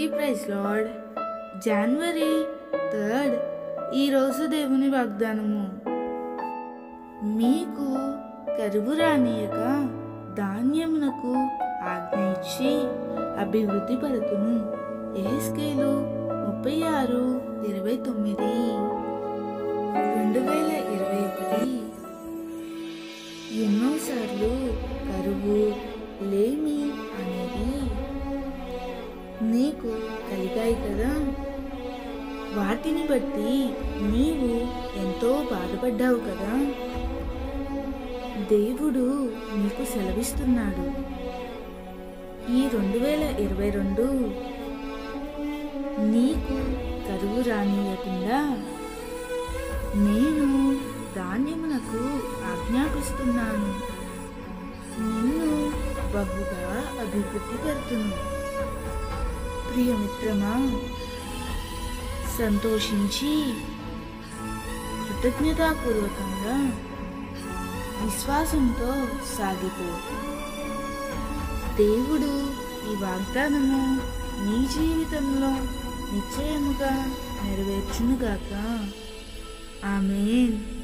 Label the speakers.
Speaker 1: అందరికీ praise lord జనవరి third ఈరోజు దేవుని వాగ్దానము మీకు కరువు రానియక ధాన్యమునకు ఆజ్ఞ ఇచ్చి అభివృద్ధి పడుతును ఏస్కేలు ముప్పై ఆరు ఇరవై తొమ్మిది రెండు వేల ఇరవై ఒకటి ఎన్నోసార్లు కరువు లేమి అనేది నీకు కలిగాయి కదా వాటిని బట్టి నీవు ఎంతో బాధపడ్డావు కదా దేవుడు నీకు సెలవిస్తున్నాడు ఈ రెండు వేల ఇరవై రెండు నీకు కరువు రానియకుండా నేను ధాన్యమునకు ఆజ్ఞాపిస్తున్నాను నిన్ను బహుగా అభివృద్ధి పెడుతుంది ప్రియమిత్రమా సంతోషించి కృతజ్ఞతాపూర్వకంగా విశ్వాసంతో సాగిపో దేవుడు ఈ వాగ్దానము నీ జీవితంలో నిశ్చయముగా నెరవేర్చునుగాక ఆమెన్